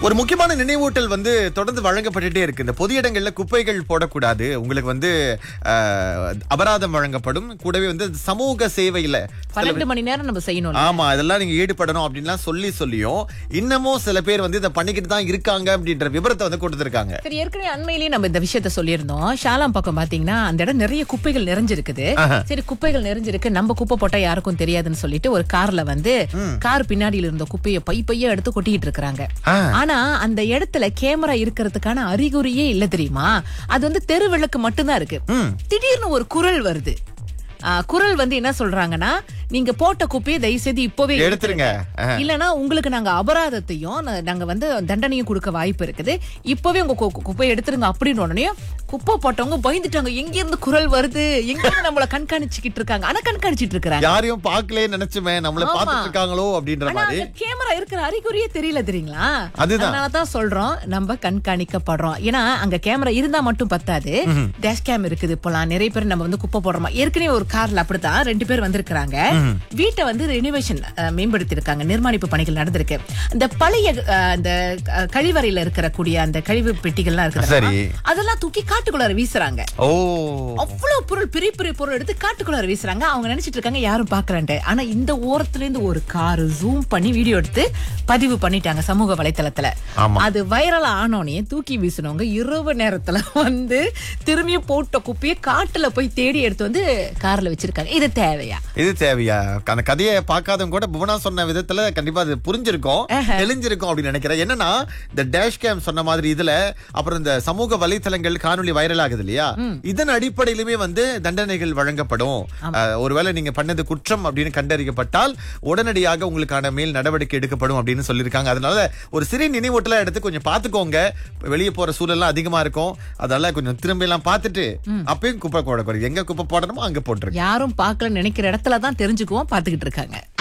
ஒரு முக்கியமான நினைவூட்டல் வந்து தொடர்ந்து வழங்கப்பட்டுட்டே இருக்கு இந்த பொது இடங்கள்ல குப்பைகள் போடக்கூடாது உங்களுக்கு வந்து அஹ், அபராதம் வழங்கப்படும் கூடவே வந்து சமூக சேவையில பன்னெண்டு மணி நேரம் நம்ம செய்யணும் ஆமா இதெல்லாம் நீங்க ஈடுபடணும் அப்படின்லாம் சொல்லி சொல்லியும் இன்னமும் சில பேர் வந்து இதை பண்ணிக்கிட்டு தான் இருக்காங்க அப்படின்ற விபரத்தை வந்து கொடுத்துருக்காங்க சரி ஏற்கனவே அண்மையிலேயே நம்ம இந்த விஷயத்த சொல்லியிருந்தோம் ஷாலாம் பக்கம் பாத்தீங்கன்னா அந்த இடம் நிறைய குப்பைகள் நிறைஞ்சிருக்குது சரி குப்பைகள் நிறைஞ்சிருக்கு நம்ம குப்பை போட்டா யாருக்கும் தெரியாதுன்னு சொல்லிட்டு ஒரு கார்ல வந்து கார் பின்னாடியில இருந்த குப்பையை பை பையா எடுத்து கொட்டிட்டு இருக்காங்க ஆ. ஆனா அந்த இடத்துல கேமரா இருக்கிறதுக்கான அறிகுறியே இல்ல தெரியுமா அது வந்து தெரு விளக்கு மட்டும்தான் இருக்கு திடீர்னு ஒரு குரல் வருது ஆ, குரல் வந்து என்ன சொல்றாங்கன்னா நீங்க போட்ட குப்பையை தயவு செய்து இப்பவே எடுத்துருங்க. ஆ. இல்லனா உங்களுக்கு நாங்க அபராதத்தையும் நா- நாங்க வந்து தண்டனையும் கொடுக்க வாய்ப்பு இருக்குது இப்பவே உங்க கு- குப்பையை எடுத்துருங்க அப்படின்னு உடனே குப்பை போட்டவங்க பயந்துட்டாங்க எங்க இருந்து குரல் வருது எங்க இருந்து நம்மள கண்காணிச்சுக்கிட்டு இருக்காங்க ஆனா கண்காணிச்சிட்டு இருக்காங்க யாரையும் பார்க்கலே நினைச்சுமே நம்மள ஆமா. பார்த்துட்டு இருக்காங்களோ அப்படின்ற ஆனா மாதிரி அந்த கேமரா இருக்கிற அறிகுறியே தெரியல தெரியுங்களா அதுதான். அதனாலதான் சொல்றோம் நம்ம கண்காணிக்கப்படுறோம் ஏன்னா அங்க கேமரா இருந்தா மட்டும் பத்தாது டேஷ் கேம் இருக்குது இப்போலாம் நிறைய பேர் நம்ம வந்து குப்பை போடுறோமா ஏற்கனவே ஒரு கார்ல அப்படித்தான் ரெண்டு பேர் வந்திருக்கிறாங்க வீட்டை வந்து ரெனிவேஷன் மேம்படுத்தி இருக்காங்க நிர்மாணிப்பு பணிகள் நடந்திருக்கு இந்த பழைய அஹ், அந்த அஹ், கழிவறையில இருக்கிற கூடிய அந்த கழிவு பெட்டிகள்லாம் சரி. இருக்கு அதெல்லாம் தூக்கி காட்டுக்குள்ளார வீசுறாங்க ஓ அவ்வளவு பொருள் பெரிய பெரிய பொருள் எடுத்து காட்டுக்குள்ளார வீசுறாங்க அவங்க நினைச்சிட்டு இருக்காங்க யாரும் பாக்குறான்ட்டு ஆனா இந்த ஓரத்துல இருந்து ஒரு கார் ஜூம் பண்ணி வீடியோ எடுத்து பதிவு பண்ணிட்டாங்க சமூக வலைத்தளத்துல ஆமா. அது வைரல் ஆனோனே தூக்கி வீசினவங்க இரவு நேரத்துல வந்து திரும்பி போட்ட குப்பையை காட்டுல போய் தேடி எடுத்து வந்து கார்ல வச்சிருக்காங்க இது தேவையா இது தேவையா அந்த கதையை பார்க்காதவங்க கூட புவனா சொன்ன விதத்துல கண்டிப்பா அது புரிஞ்சிருக்கும் தெளிஞ்சிருக்கும் அப்படின்னு நினைக்கிறேன் என்னன்னா இந்த டேஷ் கேம் சொன்ன மாதிரி இதுல அப்புறம் இந்த சமூக வலைத்தளங்கள் காணொளி வைரல் ஆகுது இல்லையா இதன் அடிப்படையிலுமே வந்து தண்டனைகள் வழங்கப்படும் அஹ், ஒருவேளை நீங்க பண்ணது குற்றம் அப்படின்னு கண்டறியப்பட்டால் உடனடியாக உங்களுக்கான மேல் நடவடிக்கை எடுக்கப்படும் அப்படின்னு சொல்லியிருக்காங்க அதனால ஒரு சிறிய நினைவூட்டலா எடுத்து கொஞ்சம் பாத்துக்கோங்க வெளியே போற சூழல்லாம் அதிகமா இருக்கும் அதனால கொஞ்சம் திரும்ப எல்லாம் பார்த்துட்டு அப்பயும் குப்பை போடக்கூடாது எங்க குப்பை போடணுமோ அங்க போட்டுருங்க யாரும் பார்க்கல நினைக்கிற இடத்துல தான் தெரிஞ்சுக்குவோம் பாத்துக்கிட்டு இருக்காங்க